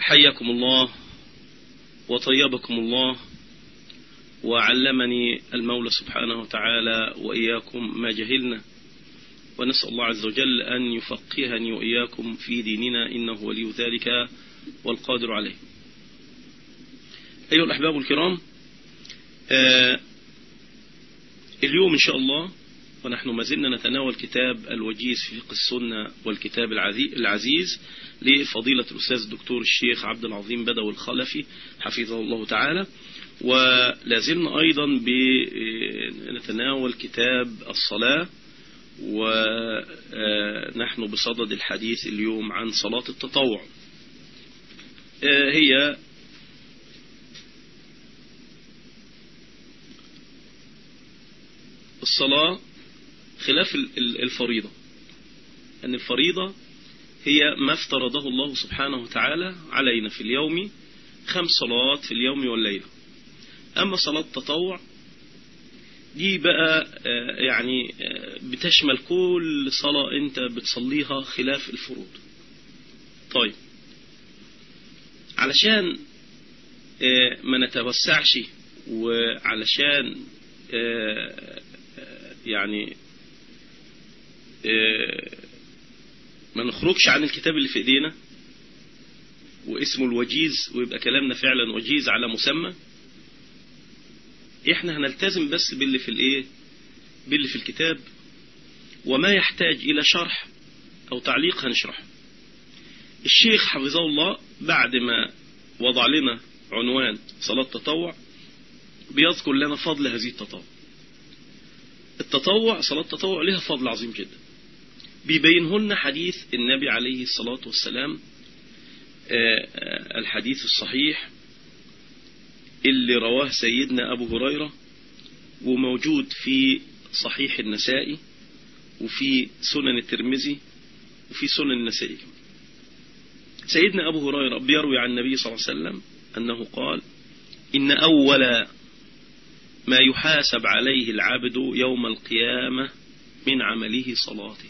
حياكم الله وطيبكم الله وعلمني المولى سبحانه وتعالى وإياكم ما جهلنا ونسأل الله عز وجل أن يفقهني وإياكم في ديننا إنه ولي ذلك والقادر عليه أيها الأحباب الكرام آه اليوم إن شاء الله ونحن ما زلنا نتناول كتاب الوجيز في فقه السنة والكتاب العزيز لفضيلة الأستاذ الدكتور الشيخ عبد العظيم بدوي الخلفي حفظه الله تعالى ولازلنا أيضا بنتناول كتاب الصلاة ونحن بصدد الحديث اليوم عن صلاة التطوع هي الصلاة خلاف الفريضة أن الفريضة هي ما افترضه الله سبحانه وتعالى علينا في اليوم خمس صلوات في اليوم والليلة أما صلاة التطوع دي بقى يعني بتشمل كل صلاة انت بتصليها خلاف الفروض طيب علشان ما نتوسعش وعلشان يعني ما نخرجش عن الكتاب اللي في ايدينا واسمه الوجيز ويبقى كلامنا فعلا وجيز على مسمى احنا هنلتزم بس باللي في الايه باللي في الكتاب وما يحتاج الى شرح او تعليق هنشرحه الشيخ حفظه الله بعد ما وضع لنا عنوان صلاة تطوع بيذكر لنا فضل هذه التطوع التطوع صلاة التطوع لها فضل عظيم جدا بيبينه لنا حديث النبي عليه الصلاة والسلام الحديث الصحيح اللي رواه سيدنا أبو هريرة وموجود في صحيح النسائي وفي سنن الترمذي وفي سنن النسائي سيدنا أبو هريرة بيروي عن النبي صلى الله عليه وسلم أنه قال إن أول ما يحاسب عليه العبد يوم القيامة من عمله صلاته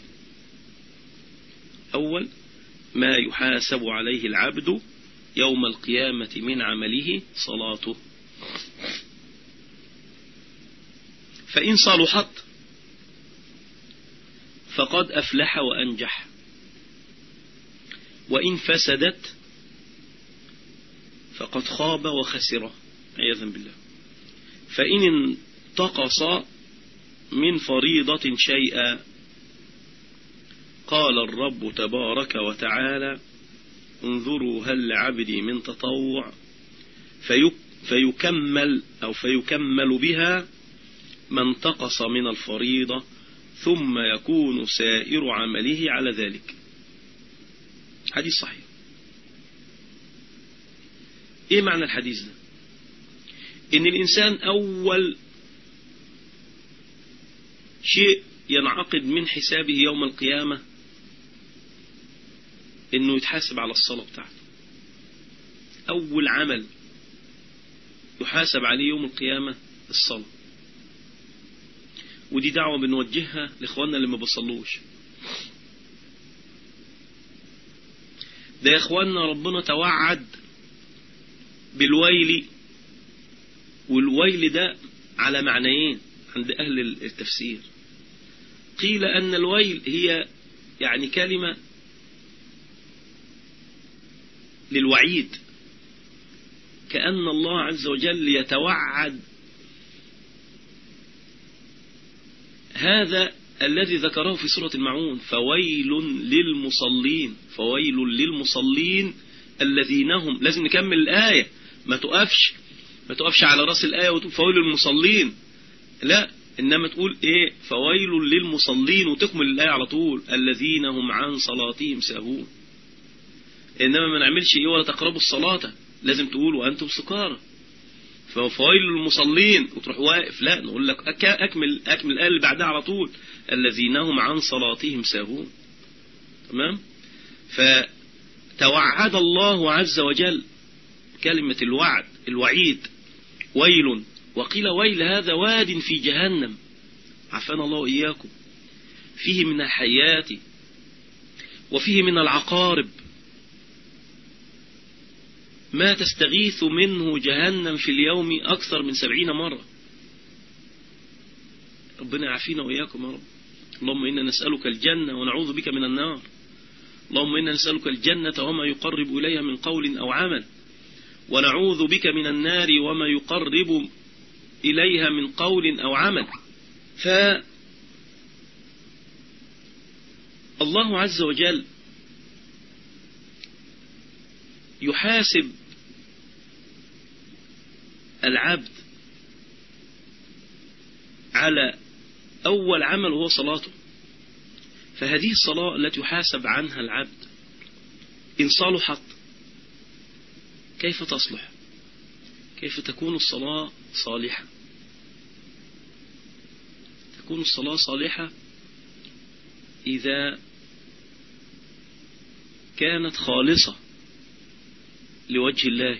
أول ما يحاسب عليه العبد يوم القيامة من عمله صلاته فإن صلحت فقد أفلح وأنجح وإن فسدت فقد خاب وخسر عياذا بالله فإن انتقص من فريضة شيئا قال الرب تبارك وتعالى انظروا هل لعبدي من تطوع فيكمل أو فيكمل بها ما انتقص من الفريضة ثم يكون سائر عمله على ذلك حديث صحيح ايه معنى الحديث ده ان الانسان اول شيء ينعقد من حسابه يوم القيامة انه يتحاسب على الصلاة بتاعته اول عمل يحاسب عليه يوم القيامة الصلاة ودي دعوة بنوجهها لاخواننا اللي ما بيصلوش ده يا اخواننا ربنا توعد بالويل والويل ده على معنيين عند اهل التفسير قيل ان الويل هي يعني كلمة للوعيد كأن الله عز وجل يتوعد هذا الذي ذكره في سورة المعون فويل للمصلين فويل للمصلين الذين هم لازم نكمل الآية ما تقفش ما تقفش على رأس الآية وتقول فويل للمصلين لا إنما تقول إيه فويل للمصلين وتكمل الآية على طول الذين هم عن صلاتهم ساهون إنما ما نعملش إيه ولا تقربوا الصلاة لازم تقول وأنتم سكارى فويل للمصلين وتروح واقف لا نقول لك أكمل أكمل الآية اللي بعدها على طول الذين هم عن صلاتهم ساهون تمام فتوعد الله عز وجل كلمة الوعد الوعيد ويل وقيل ويل هذا واد في جهنم عفانا الله إياكم فيه من الحيات وفيه من العقارب ما تستغيث منه جهنم في اليوم أكثر من سبعين مرة ربنا يعافينا وإياكم يا رب اللهم إنا نسألك الجنة ونعوذ بك من النار اللهم إنا نسألك الجنة وما يقرب إليها من قول أو عمل ونعوذ بك من النار وما يقرب إليها من قول أو عمل ف الله عز وجل يحاسب العبد على أول عمل هو صلاته فهذه الصلاة التي يحاسب عنها العبد إن صلحت كيف تصلح كيف تكون الصلاة صالحة تكون الصلاة صالحة إذا كانت خالصة لوجه الله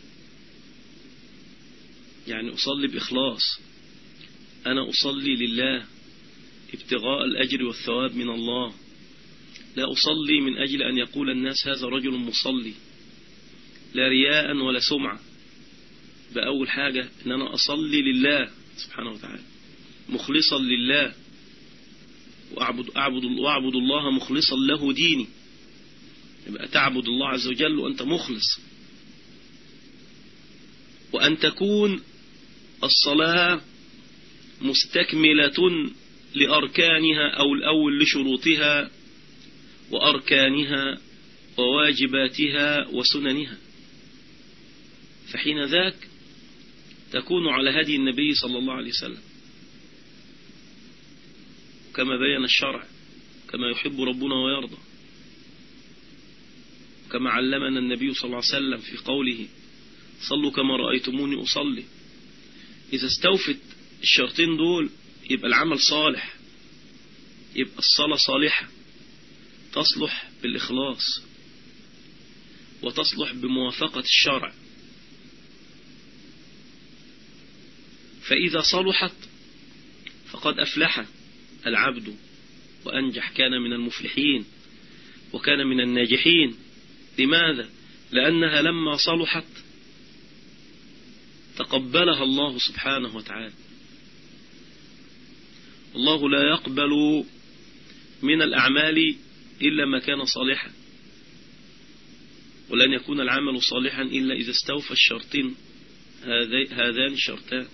يعني أصلي بإخلاص أنا أصلي لله ابتغاء الأجر والثواب من الله لا أصلي من أجل أن يقول الناس هذا رجل مصلي لا رياء ولا سمعة بأول حاجة أن أنا أصلي لله سبحانه وتعالى مخلصا لله وأعبد, أعبد, وأعبد الله مخلصا له ديني يبقى تعبد الله عز وجل وأنت مخلص وأن تكون الصلاة مستكملة لأركانها أو الأول لشروطها وأركانها وواجباتها وسننها فحين ذاك تكون على هدي النبي صلى الله عليه وسلم كما بين الشرع كما يحب ربنا ويرضى كما علمنا النبي صلى الله عليه وسلم في قوله صلوا كما رأيتموني أصلي إذا استوفت الشرطين دول يبقى العمل صالح يبقى الصلاة صالحة تصلح بالإخلاص وتصلح بموافقة الشرع فإذا صلحت فقد أفلح العبد وأنجح كان من المفلحين وكان من الناجحين لماذا؟ لأنها لما صلحت تقبلها الله سبحانه وتعالى الله لا يقبل من الأعمال إلا ما كان صالحا ولن يكون العمل صالحا إلا إذا استوفى الشرطين هذان الشرطان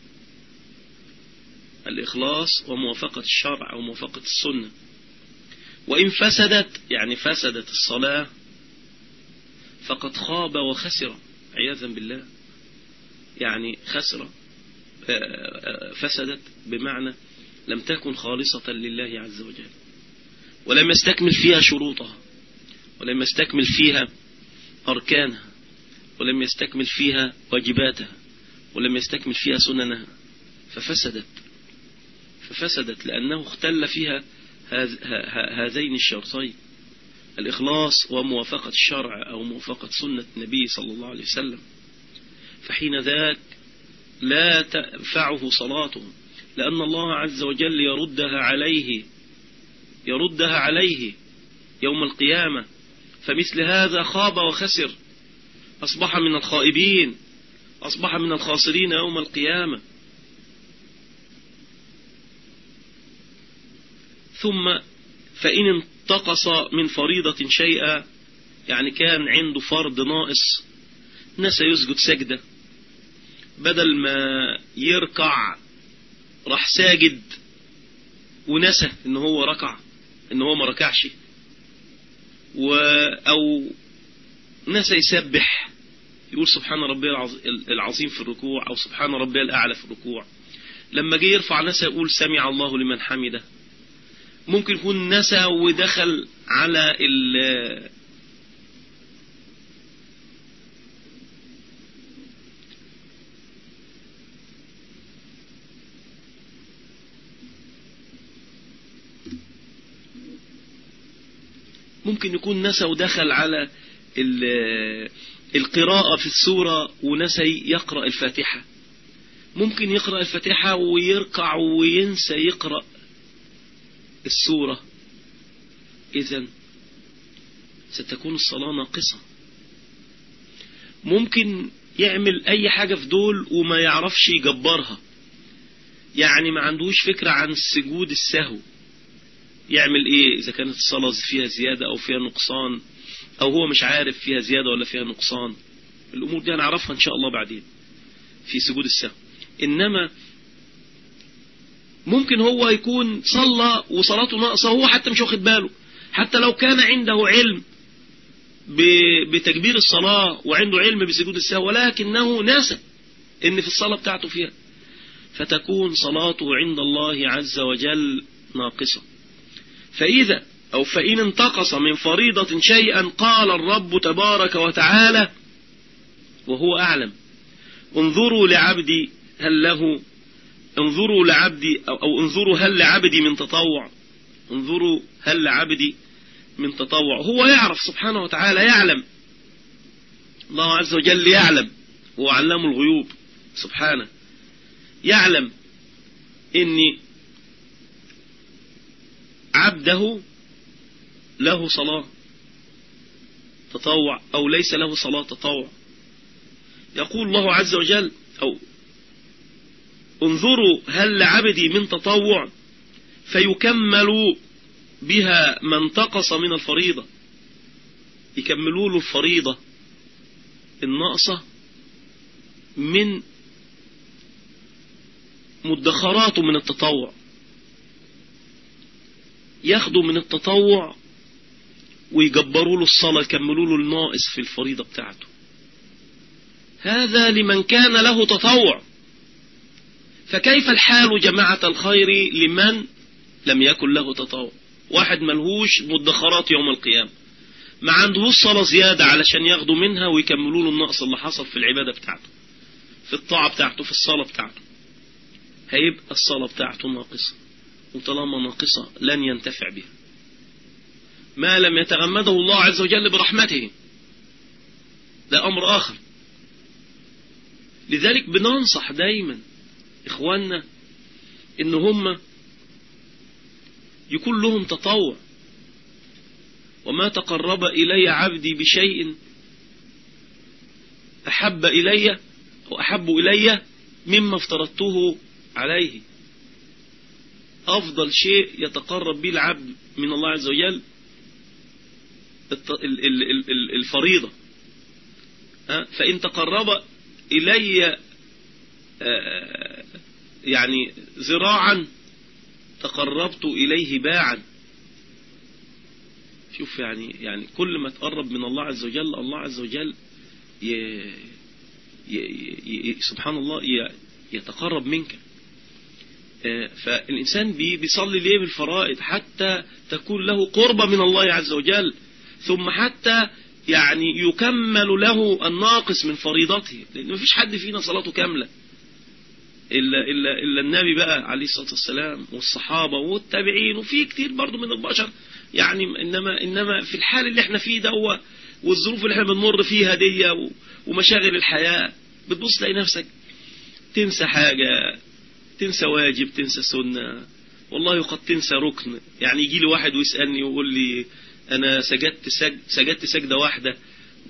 الإخلاص وموافقة الشرع أو موافقة السنة وإن فسدت يعني فسدت الصلاة فقد خاب وخسر عياذا بالله يعني خسر آه، آه، فسدت بمعنى لم تكن خالصة لله عز وجل ولم يستكمل فيها شروطها ولم يستكمل فيها أركانها ولم يستكمل فيها واجباتها ولم يستكمل فيها سننها ففسدت ففسدت لأنه اختل فيها هذين الشرطين الإخلاص وموافقة الشرع أو موافقة سنة النبي صلى الله عليه وسلم فحين ذاك لا تنفعه صلاته لأن الله عز وجل يردها عليه يردها عليه يوم القيامة فمثل هذا خاب وخسر أصبح من الخائبين أصبح من الخاسرين يوم القيامة ثم فإن انتقص من فريضة شيئا يعني كان عنده فرض ناقص نسى يسجد سجدة بدل ما يركع راح ساجد ونسى ان هو ركع ان هو ما ركعش و او نسى يسبح يقول سبحان ربي العظيم في الركوع او سبحان ربي الاعلى في الركوع لما جه يرفع نسى يقول سمع الله لمن حمده ممكن يكون نسى ودخل على ال ممكن يكون نسى ودخل على القراءة في السورة ونسى يقرأ الفاتحة ممكن يقرأ الفاتحة ويركع وينسى يقرأ السورة إذا ستكون الصلاة ناقصة ممكن يعمل اي حاجة في دول وما يعرفش يجبرها يعني ما عندوش فكرة عن السجود السهو يعمل ايه اذا كانت الصلاة فيها زيادة او فيها نقصان او هو مش عارف فيها زيادة ولا فيها نقصان الامور دي هنعرفها ان شاء الله بعدين في سجود السهو انما ممكن هو يكون صلى وصلاته ناقصة وهو حتى مش واخد باله حتى لو كان عنده علم بتكبير الصلاة وعنده علم بسجود السهو ولكنه ناسى ان في الصلاة بتاعته فيها فتكون صلاته عند الله عز وجل ناقصة فإذا أو فإن انتقص من فريضة شيئا قال الرب تبارك وتعالى وهو أعلم انظروا لعبدي هل له انظروا لعبدي أو, أو انظروا هل لعبدي من تطوع انظروا هل لعبدي من تطوع هو يعرف سبحانه وتعالى يعلم الله عز وجل يعلم هو علام الغيوب سبحانه يعلم ان عبده له صلاة تطوع او ليس له صلاة تطوع يقول الله عز وجل او انظروا هل لعبدي من تطوع فيكمل بها ما انتقص من الفريضة يكملوا له الفريضة الناقصة من مدخراته من التطوع ياخدوا من التطوع ويجبروا له الصلاة يكملوا له الناقص في الفريضة بتاعته هذا لمن كان له تطوع فكيف الحال جماعة الخير لمن لم يكن له تطوع واحد ملهوش مدخرات يوم القيامة ما عندهوش صلاة زيادة علشان ياخدوا منها ويكملوا له النقص اللي حصل في العبادة بتاعته في الطاعة بتاعته في الصلاة بتاعته هيبقى الصلاة بتاعته ناقصة وطالما ناقصة لن ينتفع بها ما لم يتغمده الله عز وجل برحمته ده أمر آخر لذلك بننصح دايما إخواننا إن هم يكون لهم تطوع وما تقرب إلي عبدي بشيء أحب إلي أو أحب إلي مما افترضته عليه أفضل شيء يتقرب به العبد من الله عز وجل الفريضة فإن تقرب إلي يعني ذراعا تقربت إليه باعا شوف يعني يعني كل ما تقرب من الله عز وجل الله عز وجل ي... ي... ي... سبحان الله يتقرب منك فالإنسان بيصلي ليه بالفرائض حتى تكون له قربة من الله عز وجل ثم حتى يعني يكمل له الناقص من فريضته لأن مفيش حد فينا صلاته كاملة إلا, إلا, إلا النبي بقى عليه الصلاة والسلام والصحابة والتابعين وفي كتير برضو من البشر يعني إنما, إنما في الحال اللي احنا فيه ده والظروف اللي احنا بنمر فيها دي ومشاغل الحياة بتبص تلاقي نفسك تنسى حاجة تنسى واجب تنسى سنة والله قد تنسى ركن يعني يجي لي واحد ويسألني ويقول لي أنا سجدت, سجد سجدت سجدة واحدة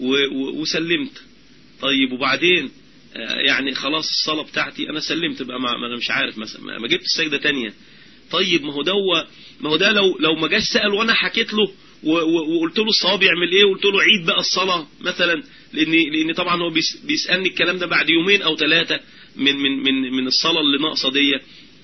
وسلمت طيب وبعدين يعني خلاص الصلاة بتاعتي أنا سلمت بقى ما أنا مش عارف مثلا ما جبت السجدة تانية طيب ما هو ده ما هو ده لو لو ما جاش سأل وأنا حكيت له وقلت له الصواب يعمل ايه وقلت له عيد بقى الصلاة مثلا لان لان طبعا هو بيسالني الكلام ده بعد يومين او ثلاثة من من من من الصلاة اللي ناقصه دي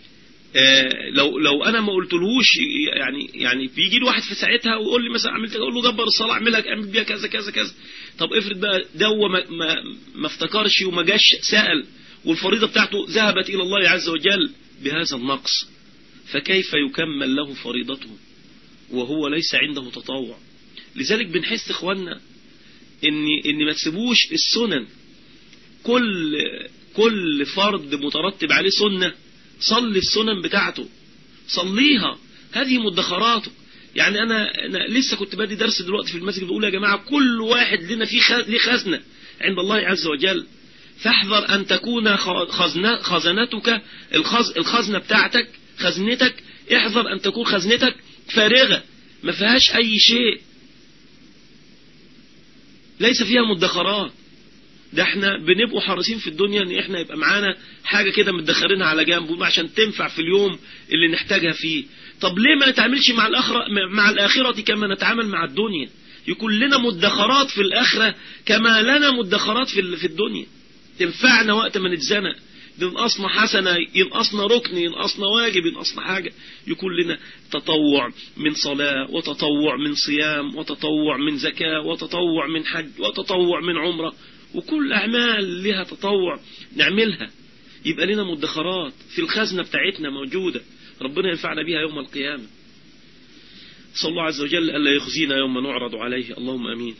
آه لو لو انا ما قلتلهوش يعني يعني بيجي لي واحد في ساعتها ويقول لي مثلا عملت اقول له جبر الصلاه اعملها اعمل بيها كذا كذا كذا طب افرض بقى دو ما, ما, ما افتكرش وما جاش سأل والفريضه بتاعته ذهبت الى الله عز وجل بهذا النقص فكيف يكمل له فريضته وهو ليس عنده تطوع لذلك بنحس اخواننا ان ان ما تسيبوش السنن كل كل فرض مترتب عليه سنة صلي السنن بتاعته صليها هذه مدخراته يعني أنا, أنا لسه كنت بادي درس دلوقتي في المسجد بقول يا جماعة كل واحد لنا فيه ليه خزنة عند الله عز وجل فاحذر أن تكون خزنة خزنتك الخز الخزنة بتاعتك خزنتك احذر أن تكون خزنتك فارغة ما فيهاش أي شيء ليس فيها مدخرات ده احنا بنبقوا حريصين في الدنيا ان احنا يبقى معانا حاجة كده مدخرينها على جنب عشان تنفع في اليوم اللي نحتاجها فيه طب ليه ما نتعاملش مع الآخرة مع الآخرة كما نتعامل مع الدنيا يكون لنا مدخرات في الآخرة كما لنا مدخرات في في الدنيا تنفعنا وقت ما نتزنق ينقصنا حسنة ينقصنا ركن ينقصنا واجب ينقصنا حاجة يكون لنا تطوع من صلاة وتطوع من صيام وتطوع من زكاة وتطوع من حج وتطوع من عمرة وكل أعمال لها تطوع نعملها يبقى لنا مدخرات في الخزنة بتاعتنا موجودة ربنا ينفعنا بها يوم القيامة صلى الله عز وجل ألا يخزينا يوم نعرض عليه اللهم أمين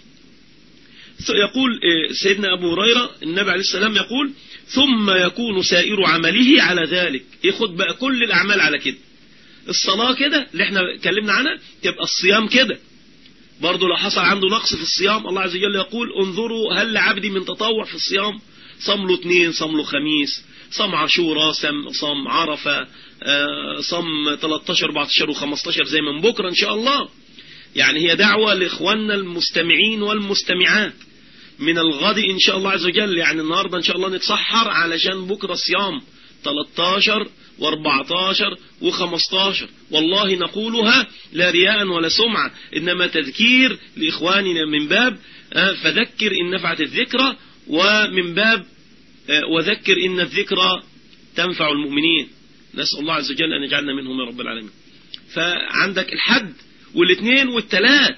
يقول سيدنا أبو هريرة النبي عليه السلام يقول ثم يكون سائر عمله على ذلك ياخد بقى كل الأعمال على كده الصلاة كده اللي احنا اتكلمنا عنها تبقى الصيام كده برضه لو حصل عنده نقص في الصيام الله عز وجل يقول انظروا هل لعبدي من تطوع في الصيام صام له اثنين صام له خميس صام عاشوراء صام عرفة صام 13 14 و15 زي من بكرة ان شاء الله يعني هي دعوة لإخواننا المستمعين والمستمعات من الغد إن شاء الله عز وجل يعني النهاردة إن شاء الله نتسحر علشان بكرة صيام 13 و14 و15 والله نقولها لا رياء ولا سمعة إنما تذكير لإخواننا من باب فذكر إن نفعت الذكرى ومن باب وذكر إن الذكرى تنفع المؤمنين نسأل الله عز وجل أن يجعلنا منهم يا رب العالمين فعندك الحد والاثنين والثلاث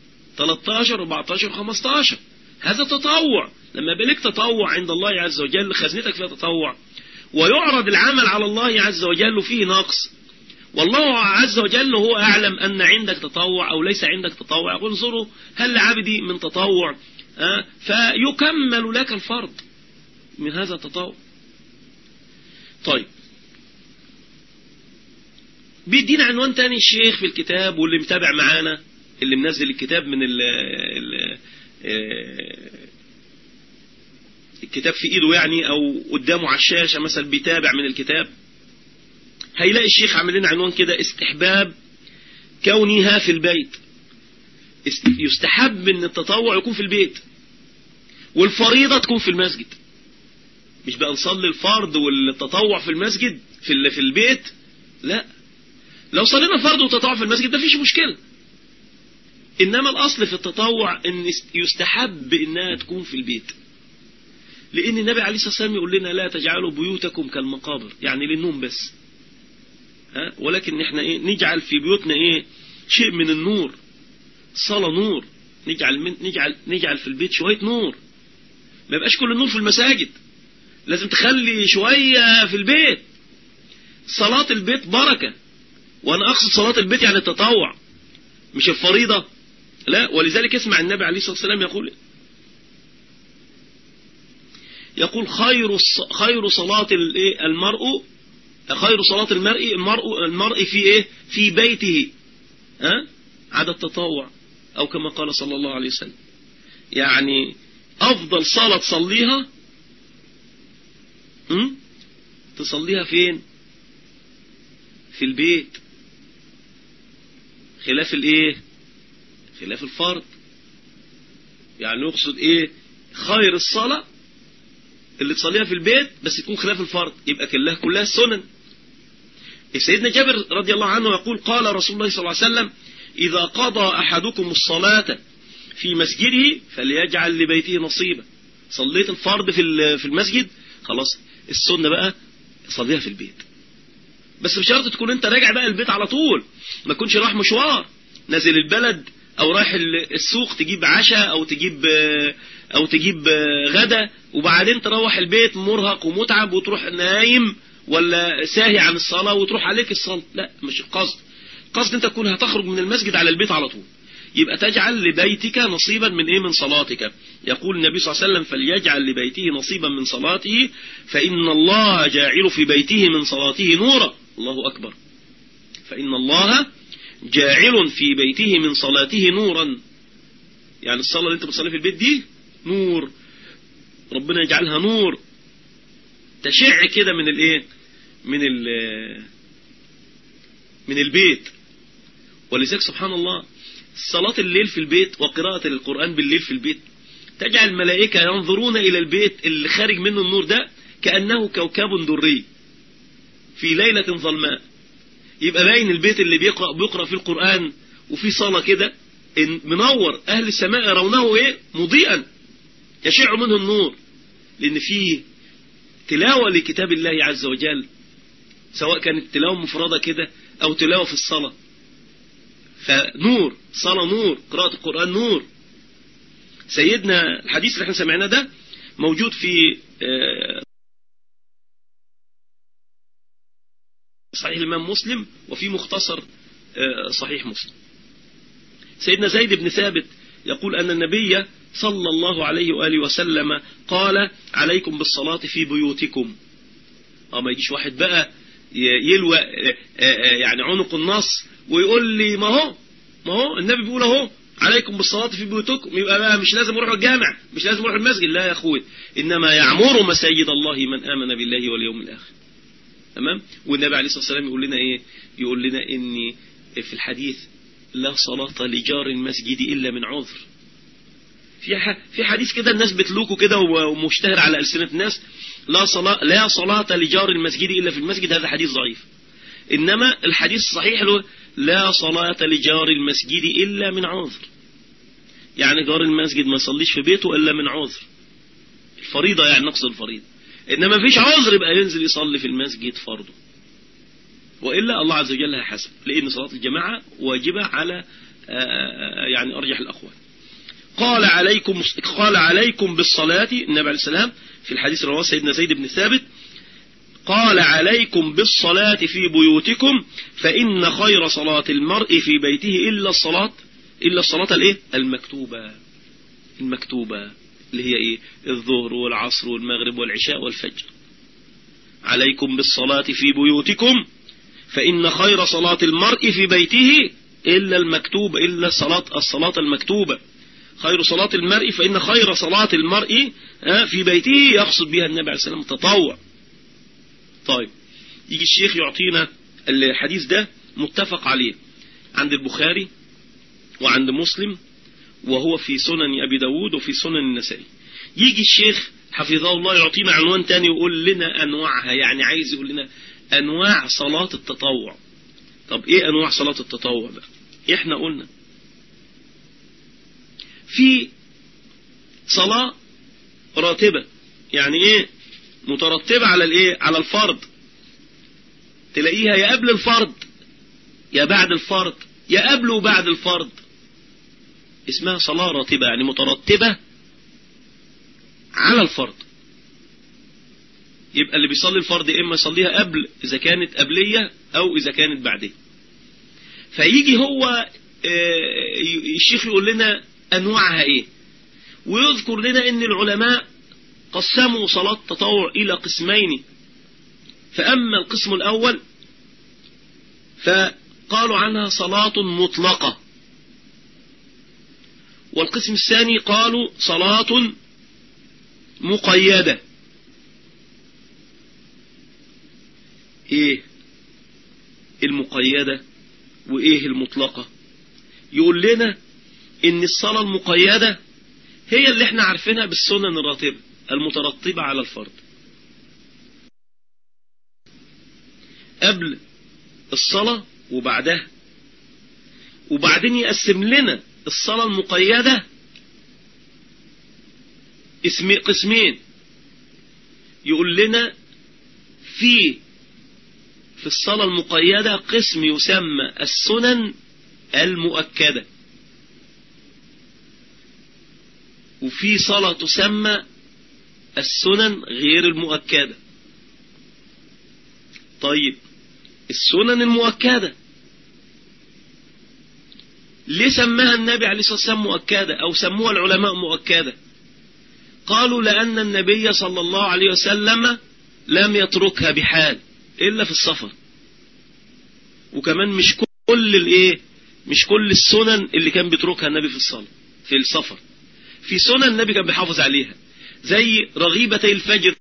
13 و14 و15 هذا تطوع لما بلك تطوع عند الله عز وجل خزنتك فيها تطوع ويعرض العمل على الله عز وجل فيه نقص والله عز وجل هو أعلم أن عندك تطوع أو ليس عندك تطوع يقول انظروا هل لعبدي من تطوع أه؟ فيكمل لك الفرض من هذا التطوع طيب بيدينا عنوان تاني الشيخ في الكتاب واللي متابع معانا اللي منزل الكتاب من ال ال الكتاب في ايده يعني او قدامه على الشاشة مثلا بيتابع من الكتاب هيلاقي الشيخ عامل لنا عنوان كده استحباب كونها في البيت يستحب ان التطوع يكون في البيت والفريضة تكون في المسجد مش بقى نصلي الفرض والتطوع في المسجد في في البيت لا لو صلينا فرض وتطوع في المسجد ده فيش مشكلة إنما الأصل في التطوع إن يستحب إنها تكون في البيت لأن النبي عليه الصلاة والسلام يقول لنا لا تجعلوا بيوتكم كالمقابر يعني للنوم بس ها ولكن احنا ايه نجعل في بيوتنا ايه شيء من النور صلاة نور نجعل من نجعل نجعل في البيت شوية نور ما يبقاش كل النور في المساجد لازم تخلي شوية في البيت صلاة البيت بركة وانا اقصد صلاة البيت يعني التطوع مش الفريضة لا ولذلك اسمع النبي عليه الصلاة والسلام يقول يقول خير خير صلاة المرء خير صلاة المرء المرء المرء في ايه في بيته ها عدا التطوع او كما قال صلى الله عليه وسلم يعني افضل صلاة تصليها تصليها فين في البيت خلاف الايه خلاف الفرض يعني يقصد ايه خير الصلاة اللي تصليها في البيت بس تكون خلاف الفرض يبقى كلها كلها السنن سيدنا جابر رضي الله عنه يقول قال رسول الله صلى الله عليه وسلم إذا قضى أحدكم الصلاة في مسجده فليجعل لبيته نصيبا صليت الفرض في في المسجد خلاص السنة بقى صليها في البيت بس بشرط تكون انت راجع بقى البيت على طول ما تكونش رايح مشوار نازل البلد او رايح السوق تجيب عشاء او تجيب او تجيب غدا وبعدين تروح البيت مرهق ومتعب وتروح نايم ولا ساهي عن الصلاة وتروح عليك الصلاة لا مش القصد قصد انت تكون هتخرج من المسجد على البيت على طول يبقى تجعل لبيتك نصيبا من ايه من صلاتك يقول النبي صلى الله عليه وسلم فليجعل لبيته نصيبا من صلاته فإن الله جاعل في بيته من صلاته نورا الله أكبر فإن الله جاعل في بيته من صلاته نورا يعني الصلاة اللي انت بتصلي في البيت دي نور ربنا يجعلها نور تشع كده من الايه من ال من البيت ولذلك سبحان الله صلاة الليل في البيت وقراءة القرآن بالليل في البيت تجعل الملائكة ينظرون إلى البيت اللي خارج منه النور ده كأنه كوكب دري في ليلة ظلماء يبقى باين البيت اللي بيقرأ, بيقرأ في القرآن وفي صلاة كده منور أهل السماء يرونه إيه مضيئا يشع منه النور لأن فيه تلاوة لكتاب الله عز وجل سواء كانت تلاوة مفردة كده أو تلاوة في الصلاة فنور صلاة نور قراءة القرآن نور سيدنا الحديث اللي احنا سمعناه ده موجود في آه، صحيح الإمام مسلم وفي مختصر آه، صحيح مسلم سيدنا زيد بن ثابت يقول أن النبي صلى الله عليه وآله وسلم قال عليكم بالصلاة في بيوتكم اه ما يجيش واحد بقى يلوى آه، يعني عنق النص ويقول لي ما هو ما هو النبي بيقول اهو عليكم بالصلاة في بيوتكم يبقى بقى مش لازم اروح الجامع مش لازم اروح المسجد لا يا اخوي انما يعمر مساجد الله من امن بالله واليوم الاخر تمام والنبي عليه الصلاة والسلام يقول لنا ايه يقول لنا ان في الحديث لا صلاة لجار المسجد الا من عذر في في حديث كده الناس بتلوكه كده ومشتهر على ألسنة الناس لا صلاة لا صلاة لجار المسجد إلا في المسجد هذا حديث ضعيف إنما الحديث الصحيح له لا صلاة لجار المسجد إلا من عذر يعني جار المسجد ما يصليش في بيته إلا من عذر الفريضة يعني نقص الفريضة إنما فيش عذر يبقى ينزل يصلي في المسجد فرضه وإلا الله عز وجل هيحاسب لأن صلاة الجماعة واجبة على آه، يعني أرجح الأقوال قال عليكم قال عليكم بالصلاة النبي عليه السلام في الحديث رواه سيدنا زيد بن ثابت قال عليكم بالصلاة في بيوتكم فإن خير صلاة المرء في بيته إلا الصلاة إلا الصلاة الإيه المكتوبة المكتوبة اللي هي إيه الظهر والعصر والمغرب والعشاء والفجر عليكم بالصلاة في بيوتكم فإن خير صلاة المرء في بيته إلا المكتوبة إلا الصلاة الصلاة المكتوبة خير صلاة المرء فإن خير صلاة المرء في بيته يقصد بها النبي عليه السلام التطوع طيب يجي الشيخ يعطينا الحديث ده متفق عليه عند البخاري وعند مسلم وهو في سنن أبي داود وفي سنن النسائي يجي الشيخ حفظه الله يعطينا عنوان تاني ويقول لنا أنواعها يعني عايز يقول لنا أنواع صلاة التطوع طب إيه أنواع صلاة التطوع بقى إحنا قلنا في صلاة راتبة يعني إيه مترتبة على الايه على الفرض تلاقيها يا قبل الفرض يا بعد الفرض يا قبل وبعد الفرض اسمها صلاة راتبة يعني مترتبة على الفرض يبقى اللي بيصلي الفرض اما يصليها قبل اذا كانت قبلية او اذا كانت بعدية فيجي هو آه، الشيخ يقول لنا انواعها ايه ويذكر لنا ان العلماء قسموا صلاة التطوع إلى قسمين فأما القسم الأول فقالوا عنها صلاة مطلقة والقسم الثاني قالوا صلاة مقيدة ايه المقيدة وايه المطلقة يقول لنا ان الصلاة المقيدة هي اللي احنا عارفينها بالسنن الراتبة المترتبة على الفرض قبل الصلاة وبعدها وبعدين يقسم لنا الصلاة المقيدة اسم قسمين يقول لنا في في الصلاة المقيدة قسم يسمى السنن المؤكدة وفي صلاة تسمى السنن غير المؤكدة طيب السنن المؤكدة ليه سماها النبي عليه الصلاة والسلام مؤكدة أو سموها العلماء مؤكدة قالوا لأن النبي صلى الله عليه وسلم لم يتركها بحال إلا في السفر وكمان مش كل الايه مش كل السنن اللي كان بيتركها النبي في الصلاة في السفر في سنن النبي كان بيحافظ عليها زي رغيبتي الفجر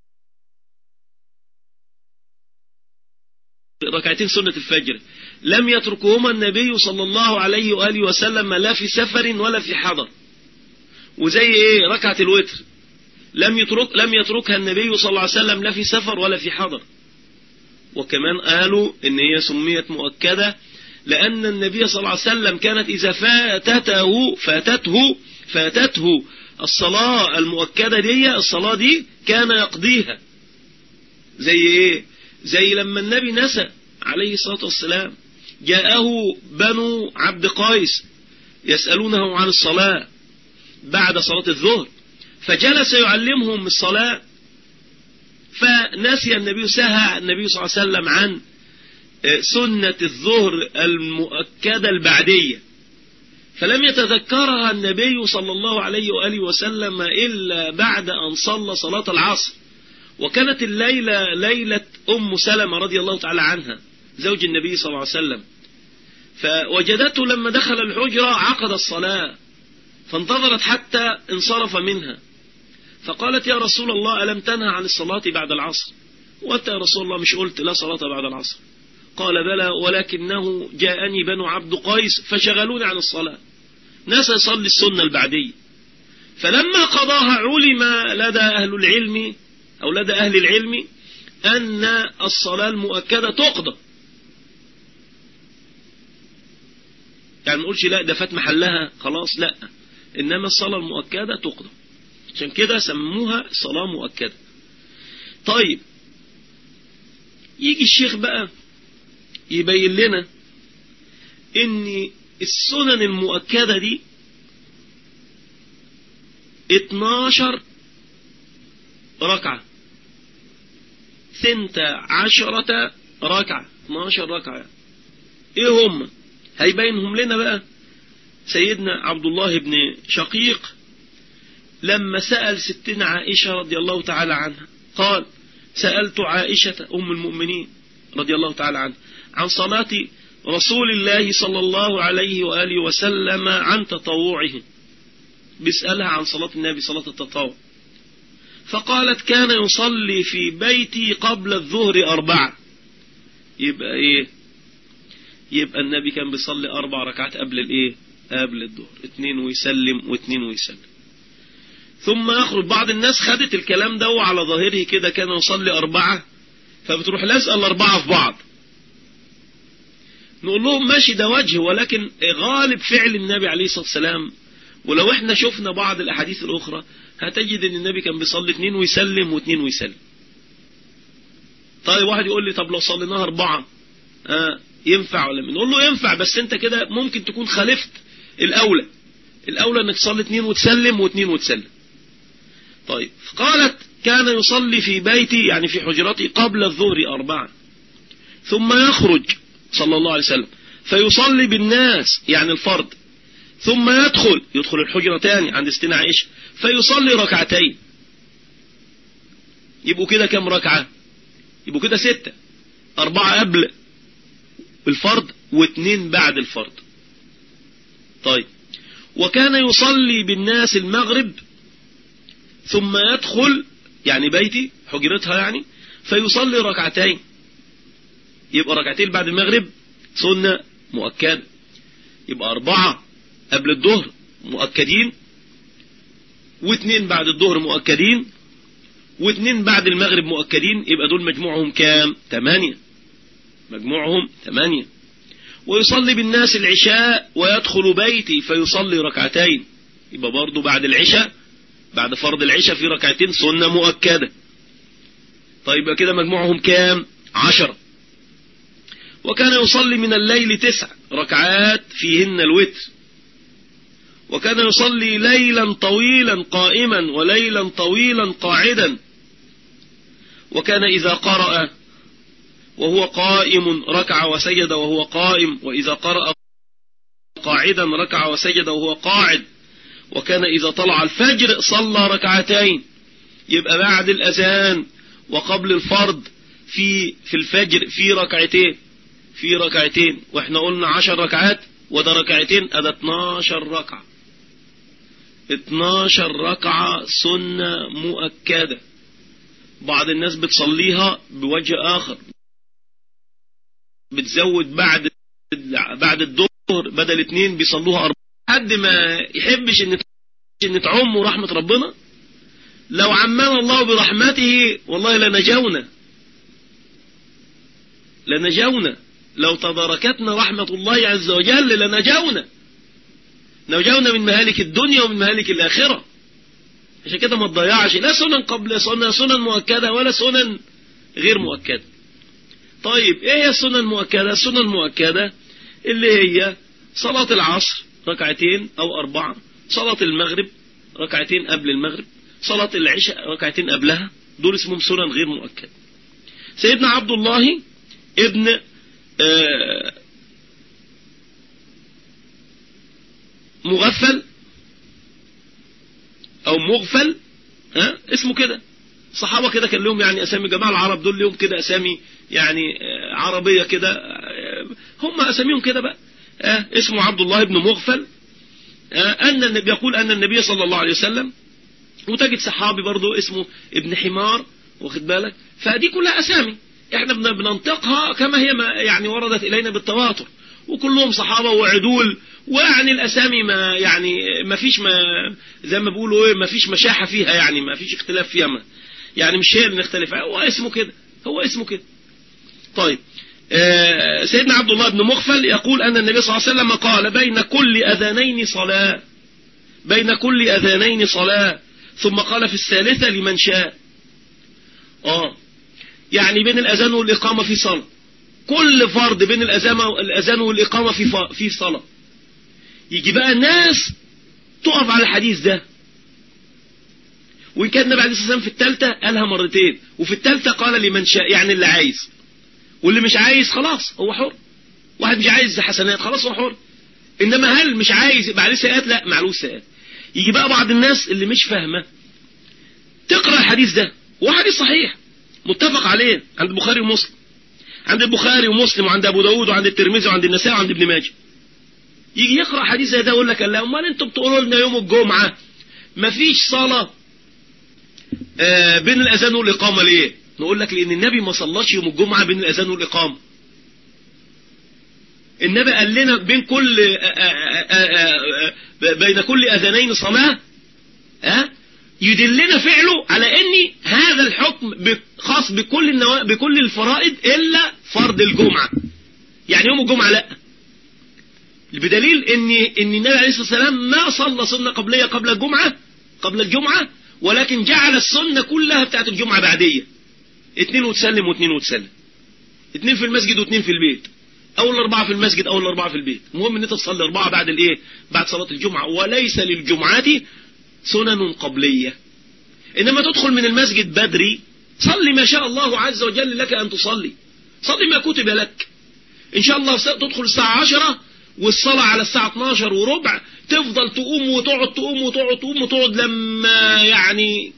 ركعتين سنة الفجر لم يتركهما النبي صلى الله عليه وآله وسلم لا في سفر ولا في حضر وزي ايه ركعة الوتر لم يترك لم يتركها النبي صلى الله عليه وسلم لا في سفر ولا في حضر وكمان قالوا ان هي سميت مؤكدة لان النبي صلى الله عليه وسلم كانت اذا فاتته فاتته فاتته الصلاة المؤكدة دي الصلاة دي كان يقضيها زي ايه زي لما النبي نسى عليه الصلاة والسلام جاءه بنو عبد قيس يسألونه عن الصلاة بعد صلاة الظهر فجلس يعلمهم الصلاة فنسي النبي سهى النبي صلى الله عليه وسلم عن سنة الظهر المؤكدة البعدية فلم يتذكرها النبي صلى الله عليه وآله وسلم إلا بعد أن صلى صلاة العصر وكانت الليلة ليلة أم سلمة رضي الله تعالى عنها زوج النبي صلى الله عليه وسلم فوجدته لما دخل الحجرة عقد الصلاة فانتظرت حتى انصرف منها فقالت يا رسول الله ألم تنهى عن الصلاة بعد العصر وأنت يا رسول الله مش قلت لا صلاة بعد العصر قال بلى ولكنه جاءني بنو عبد قيس فشغلوني عن الصلاة ناس يصلي السنة البعدية فلما قضاها علم لدى أهل العلم أو لدى أهل العلم أن الصلاة المؤكدة تقضى يعني ما نقولش لا ده فات محلها خلاص لا إنما الصلاة المؤكدة تقضى عشان كده سموها صلاة مؤكدة طيب يجي الشيخ بقى يبين لنا ان السنن المؤكدة دي 12 ركعة ثنت عشرة ركعة 12 ركعة ايه هم هيبينهم لنا بقى سيدنا عبد الله بن شقيق لما سأل ستنا عائشة رضي الله تعالى عنها قال سألت عائشة أم المؤمنين رضي الله تعالى عنها عن صلاة رسول الله صلى الله عليه وآله وسلم عن تطوعه بيسألها عن صلاة النبي صلاة التطوع فقالت كان يصلي في بيتي قبل الظهر أربعة يبقى إيه يبقى النبي كان بيصلي أربع ركعات قبل الإيه قبل الظهر اتنين ويسلم واتنين ويسلم ثم يخرج بعض الناس خدت الكلام ده على ظاهره كده كان يصلي أربعة فبتروح لازقة الأربعة في بعض نقول لهم ماشي ده وجه ولكن غالب فعل النبي عليه الصلاة والسلام ولو احنا شفنا بعض الأحاديث الأخرى هتجد ان النبي كان بيصلي اتنين ويسلم واتنين ويسلم طيب واحد يقول لي طب لو صليناها أربعة آه ينفع ولا نقول له ينفع بس انت كده ممكن تكون خالفت الأولى الأولى انك تصلي اتنين وتسلم واتنين وتسلم طيب قالت كان يصلي في بيتي يعني في حجرتي قبل الظهر أربعة ثم يخرج صلى الله عليه وسلم فيصلي بالناس يعني الفرض ثم يدخل يدخل الحجرة تاني عند ستنا عائشة فيصلي ركعتين يبقوا كده كم ركعة يبقوا كده ستة أربعة قبل الفرض واثنين بعد الفرض طيب وكان يصلي بالناس المغرب ثم يدخل يعني بيتي حجرتها يعني فيصلي ركعتين يبقى ركعتين بعد المغرب سنة مؤكدة يبقى أربعة قبل الظهر مؤكدين واثنين بعد الظهر مؤكدين واثنين بعد المغرب مؤكدين يبقى دول مجموعهم كام تمانية مجموعهم ثمانية ويصلي بالناس العشاء ويدخل بيتي فيصلي ركعتين يبقى برضه بعد العشاء بعد فرض العشاء في ركعتين سنة مؤكدة طيب كده مجموعهم كام عشرة وكان يصلي من الليل تسع ركعات فيهن الوتر وكان يصلي ليلا طويلا قائما وليلا طويلا قاعدا وكان إذا قرأ وهو قائم ركع وسجد وهو قائم وإذا قرأ قاعدا ركع وسجد وهو قاعد وكان إذا طلع الفجر صلى ركعتين يبقى بعد الأذان وقبل الفرض في في الفجر في ركعتين في ركعتين واحنا قلنا عشر ركعات وده ركعتين ادى 12 ركعة 12 ركعة سنة مؤكدة بعض الناس بتصليها بوجه آخر بتزود بعد بعد الظهر بدل اتنين بيصلوها أربعة حد ما يحبش ان ان تعم رحمة ربنا لو عمنا الله برحمته والله لنجونا لنجونا لو تداركتنا رحمة الله عز وجل لنجونا نجونا من مهالك الدنيا ومن مهالك الآخرة عشان كده ما تضيعش لا سنن قبل سنن سنن مؤكدة ولا سنن غير مؤكدة طيب ايه هي السنن المؤكدة السنن المؤكدة اللي هي صلاة العصر ركعتين او اربعة صلاة المغرب ركعتين قبل المغرب صلاة العشاء ركعتين قبلها دول اسمهم سنن غير مؤكدة سيدنا عبد الله ابن آه مغفل او مغفل ها اسمه كده صحابة كده كان لهم يعني اسامي جماعة العرب دول لهم كده اسامي يعني عربية كده هم اساميهم كده بقى اسمه عبد الله بن مغفل ان النبي يقول ان النبي صلى الله عليه وسلم وتجد صحابي برضه اسمه ابن حمار واخد بالك فدي كلها اسامي احنا بننطقها كما هي ما يعني وردت الينا بالتواتر وكلهم صحابة وعدول ويعني الاسامي ما يعني ما فيش ما زي ما بيقولوا ايه ما فيش مشاحة فيها يعني ما فيش اختلاف فيها ما يعني مش هي اللي نختلف هو اسمه كده هو اسمه كده طيب آه سيدنا عبد الله بن مغفل يقول أن النبي صلى الله عليه وسلم قال بين كل أذانين صلاة بين كل أذانين صلاة ثم قال في الثالثة لمن شاء آه يعني بين الأذان والإقامة في صلاة كل فرد بين الأذان والإقامة في في صلاة يجي بقى الناس تقف على الحديث ده وإن كان النبي عليه الصلاة والسلام في الثالثة قالها مرتين وفي الثالثة قال لمن شاء يعني اللي عايز واللي مش عايز خلاص هو حر واحد مش عايز حسنات خلاص هو حر إنما هل مش عايز يبقى عليه سيئات لا معلوش سيئات يجي بقى بعض الناس اللي مش فاهمة تقرأ الحديث ده هو حديث صحيح متفق عليه عند البخاري ومسلم عند البخاري ومسلم وعند أبو داود وعند الترمذي وعند النساء وعند ابن ماجه يجي يقرأ حديث زي ده يقول لك لا امال انتوا بتقولوا لنا يوم الجمعة مفيش صلاة آه بين الأذان والإقامة ليه نقول لك لأن النبي ما صلاش يوم الجمعة بين الأذان والإقامة النبي قال لنا بين كل آآ آآ بين كل أذانين صلاة ها يدلنا فعله على ان هذا الحكم خاص بكل النوا... بكل الفرائض الا فرض الجمعة يعني يوم الجمعة لا بدليل ان ان النبي عليه الصلاة والسلام ما صلى سنة قبلية قبل الجمعة قبل الجمعة ولكن جعل السنة كلها بتاعت الجمعة بعدية اتنين وتسلم واتنين وتسلم اتنين في المسجد واتنين في البيت اول اربعة في المسجد اول اربعة في البيت المهم ان انت تصلي اربعة بعد الايه بعد صلاة الجمعة وليس للجمعة سنن قبلية انما تدخل من المسجد بدري صلي ما شاء الله عز وجل لك ان تصلي صلي ما كتب لك ان شاء الله تدخل الساعة عشرة والصلاة على الساعة 12 وربع تفضل تقوم وتقعد تقوم وتقعد تقوم وتقعد لما يعني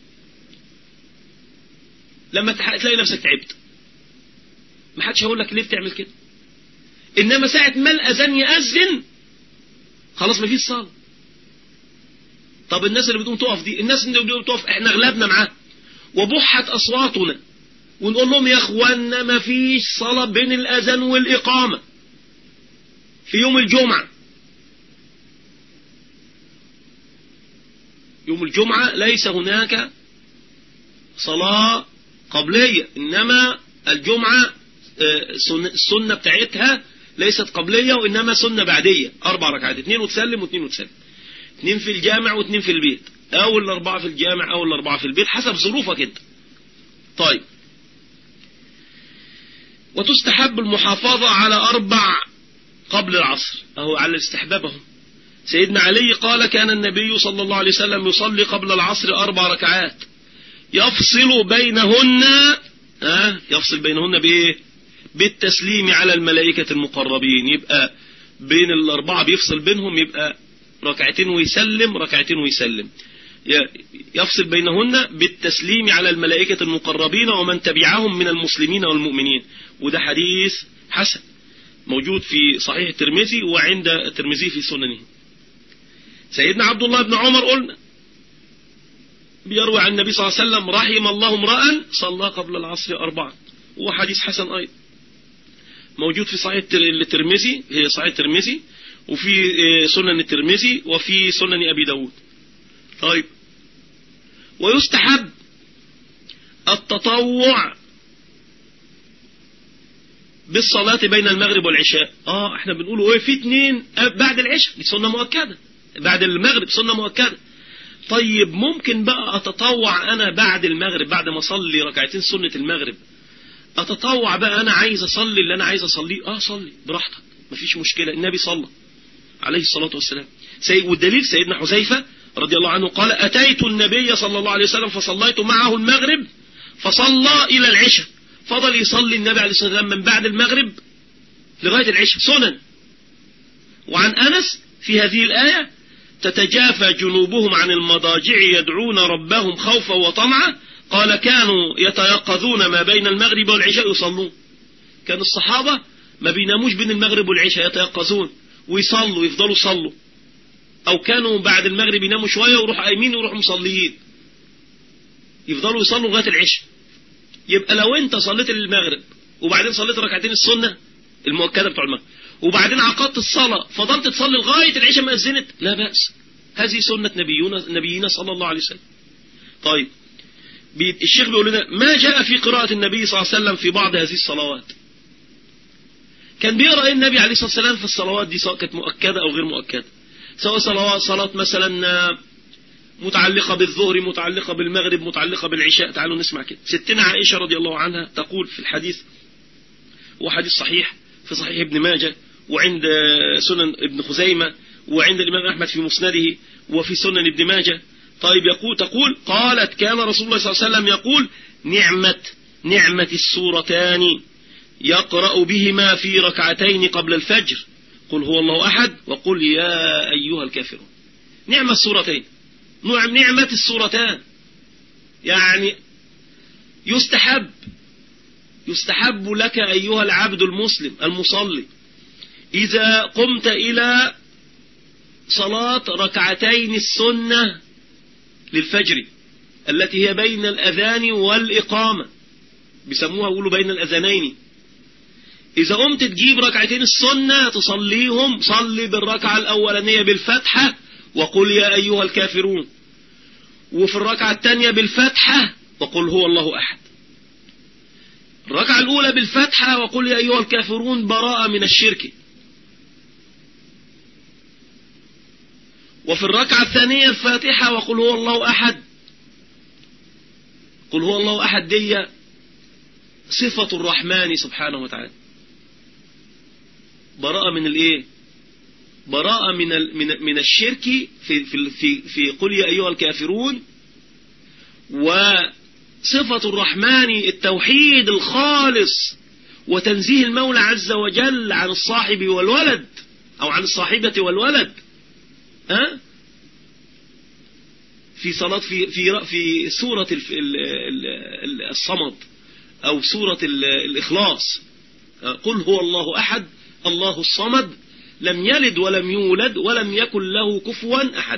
لما تلاقي نفسك تعبت ما حدش هيقول لك ليه بتعمل كده انما ساعة ما الاذان يأذن خلاص ما فيش صلاة طب الناس اللي بدون تقف دي الناس اللي بدون تقف احنا اغلبنا معاه وبحت اصواتنا ونقول لهم يا اخوانا ما فيش صلاة بين الاذان والاقامة في يوم الجمعة يوم الجمعة ليس هناك صلاة قبلية إنما الجمعة السنة بتاعتها ليست قبلية وإنما سنة بعدية أربع ركعات اثنين وتسلم واثنين وتسلم اثنين في الجامع واثنين في البيت أو الأربعة في الجامع أو الأربعة في البيت حسب ظروفك أنت طيب وتستحب المحافظة على أربع قبل العصر أهو على الاستحباب اهو سيدنا علي قال كان النبي صلى الله عليه وسلم يصلي قبل العصر أربع ركعات يفصل بينهن ها يفصل بينهن بإيه بالتسليم على الملائكة المقربين يبقى بين الأربعة بيفصل بينهم يبقى ركعتين ويسلم ركعتين ويسلم يفصل بينهن بالتسليم على الملائكة المقربين ومن تبعهم من المسلمين والمؤمنين وده حديث حسن موجود في صحيح الترمذي وعند الترمذي في سننه سيدنا عبد الله بن عمر قلنا بيروي عن النبي صلى الله عليه وسلم رحم الله امرأ صلى قبل العصر أربعا وهو حديث حسن أيضا موجود في صحيح الترمذي هي صحيح الترمذي وفي سنن الترمذي وفي سنن أبي داود طيب ويستحب التطوع بالصلاة بين المغرب والعشاء اه احنا بنقول ايه في اتنين بعد العشاء دي سنة مؤكدة بعد المغرب سنة مؤكدة طيب ممكن بقى اتطوع انا بعد المغرب بعد ما اصلي ركعتين سنة المغرب اتطوع بقى انا عايز اصلي اللي انا عايز اصليه اه صلي براحتك مفيش مشكلة النبي صلى عليه الصلاة والسلام والدليل سيدنا حذيفة رضي الله عنه قال أتيت النبي صلى الله عليه وسلم فصليت معه المغرب فصلى إلى العشاء فضل يصلي النبي عليه الصلاة والسلام من بعد المغرب لغاية العشاء سنن وعن أنس في هذه الآية تتجافى جنوبهم عن المضاجع يدعون ربهم خوفا وطمعا قال كانوا يتيقظون ما بين المغرب والعشاء يصلون كان الصحابة ما بيناموش بين المغرب والعشاء يتيقظون ويصلوا يفضلوا يصلوا او كانوا بعد المغرب يناموا شوية ويروحوا قايمين ويروحوا مصليين يفضلوا يصلوا لغاية العشاء يبقى لو انت صليت المغرب وبعدين صليت ركعتين السنة المؤكدة بتوع المغرب وبعدين عقدت الصلاة فضلت تصلي لغاية العشاء ما أذنت لا بأس هذه سنة نبينا, نبينا صلى الله عليه وسلم طيب الشيخ بيقول لنا ما جاء في قراءة النبي صلى الله عليه وسلم في بعض هذه الصلوات كان بيقرأ النبي عليه الصلاة والسلام في الصلوات دي سواء كانت مؤكدة أو غير مؤكدة سواء صلوات صلاة مثلا متعلقة بالظهر متعلقة بالمغرب متعلقة بالعشاء تعالوا نسمع كده ستنا عائشة رضي الله عنها تقول في الحديث وحديث صحيح في صحيح ابن ماجه وعند سنن ابن خزيمة وعند الإمام أحمد في مسنده وفي سنن ابن ماجه طيب يقول تقول قالت كان رسول الله صلى الله عليه وسلم يقول نعمة نعمة السورتان يقرأ بهما في ركعتين قبل الفجر قل هو الله أحد وقل يا أيها الكافرون نعمة السورتين نعم نعمة السورتان يعني يستحب يستحب لك أيها العبد المسلم المصلي إذا قمت إلى صلاة ركعتين السنة للفجر التي هي بين الأذان والإقامة بيسموها يقولوا بين الأذانين إذا قمت تجيب ركعتين السنة تصليهم صلي بالركعة الأولانية بالفتحة وقل يا أيها الكافرون وفي الركعة الثانية بالفتحة وقل هو الله أحد الركعة الأولى بالفتحة وقل يا أيها الكافرون براءة من الشرك وفي الركعة الثانية الفاتحة وقل هو الله أحد قل هو الله أحد دي صفة الرحمن سبحانه وتعالى براءة من الايه براءة من من من الشرك في في في في قل يا ايها الكافرون وصفة الرحمن التوحيد الخالص وتنزيه المولى عز وجل عن الصاحب والولد او عن الصاحبة والولد ها في صلاة في في في سورة الصمد او سورة الاخلاص قل هو الله احد الله الصمد لم يلد ولم يولد ولم يكن له كفوا أحد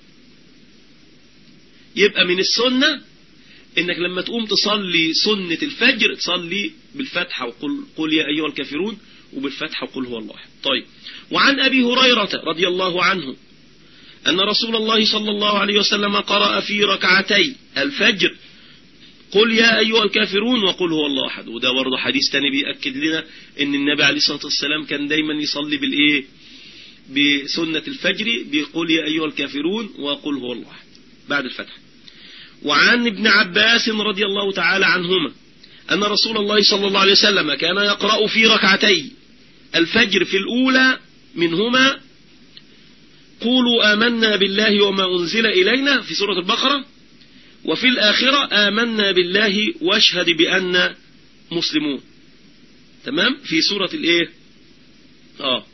يبقى من السنة انك لما تقوم تصلي سنة الفجر تصلي بالفتحة وقل قل يا أيها الكافرون وبالفتحة وقل هو الله طيب وعن أبي هريرة رضي الله عنه أن رسول الله صلى الله عليه وسلم قرأ في ركعتي الفجر قل يا أيها الكافرون وقل هو الله أحد وده برضه حديث تاني بيأكد لنا ان النبي عليه الصلاة والسلام كان دايما يصلي بالإيه بسنة الفجر بيقول يا أيها الكافرون وقل هو الله أحد بعد الفتح وعن ابن عباس رضي الله تعالى عنهما أن رسول الله صلى الله عليه وسلم كان يقرأ في ركعتي الفجر في الأولى منهما قولوا آمنا بالله وما أنزل إلينا في سورة البقرة وفي الآخرة آمنا بالله واشهد بأن مسلمون تمام في سورة الايه اه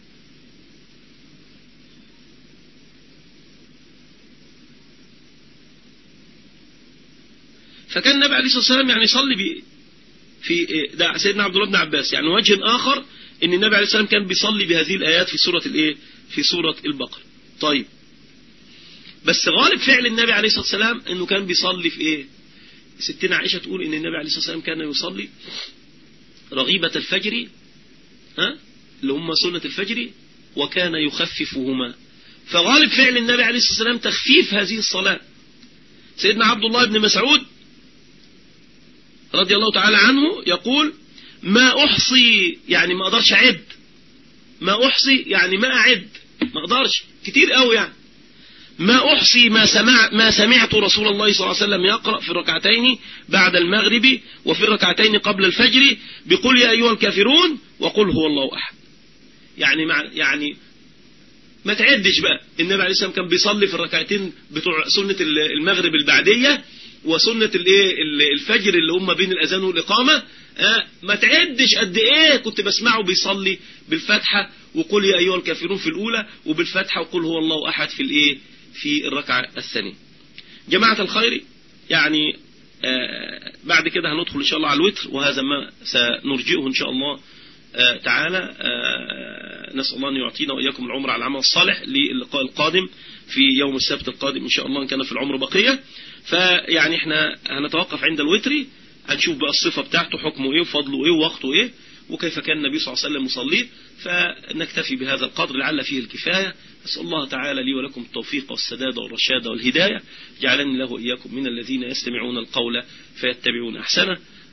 فكان النبي عليه الصلاة والسلام يعني يصلي بي في ده سيدنا عبد الله بن عباس يعني وجه آخر ان النبي عليه الصلاة والسلام كان بيصلي بهذه الآيات في سورة الايه في سورة البقرة طيب بس غالب فعل النبي عليه الصلاة والسلام انه كان بيصلي في ايه ستنا عائشة تقول ان النبي عليه الصلاة والسلام كان يصلي رغيبة الفجر ها اللي هم سنة الفجر وكان يخففهما فغالب فعل النبي عليه الصلاة والسلام تخفيف هذه الصلاة سيدنا عبد الله بن مسعود رضي الله تعالى عنه يقول ما أحصي يعني ما أقدرش أعد ما أحصي يعني ما أعد ما أقدرش كتير قوي يعني ما أحصي ما, سمع ما سمعت رسول الله صلى الله عليه وسلم يقرأ في الركعتين بعد المغرب وفي الركعتين قبل الفجر بقول يا أيها الكافرون وقل هو الله أحد يعني مع يعني ما تعدش بقى النبي عليه السلام كان بيصلي في الركعتين بتوع سنة المغرب البعدية وسنة الايه الفجر اللي هم بين الأذان والإقامة آه ما تعدش قد ايه كنت بسمعه بيصلي بالفتحة وقل يا أيها الكافرون في الأولى وبالفتحة وقل هو الله أحد في الايه في الركعة الثانية جماعة الخير يعني آه بعد كده هندخل إن شاء الله على الوتر وهذا ما سنرجئه إن شاء الله آه تعالى آه نسأل الله أن يعطينا وإياكم العمر على العمل الصالح للقاء القادم في يوم السبت القادم إن شاء الله إن كان في العمر بقية فيعني احنا هنتوقف عند الوتر هنشوف بقى الصفة بتاعته حكمه ايه وفضله ايه ووقته ايه وكيف كان النبي صلى الله عليه وسلم مصليه فنكتفي بهذا القدر لعل فيه الكفاية أسأل الله تعالى لي ولكم التوفيق والسداد والرشاد والهداية جعلني له إياكم من الذين يستمعون القول فيتبعون أحسنه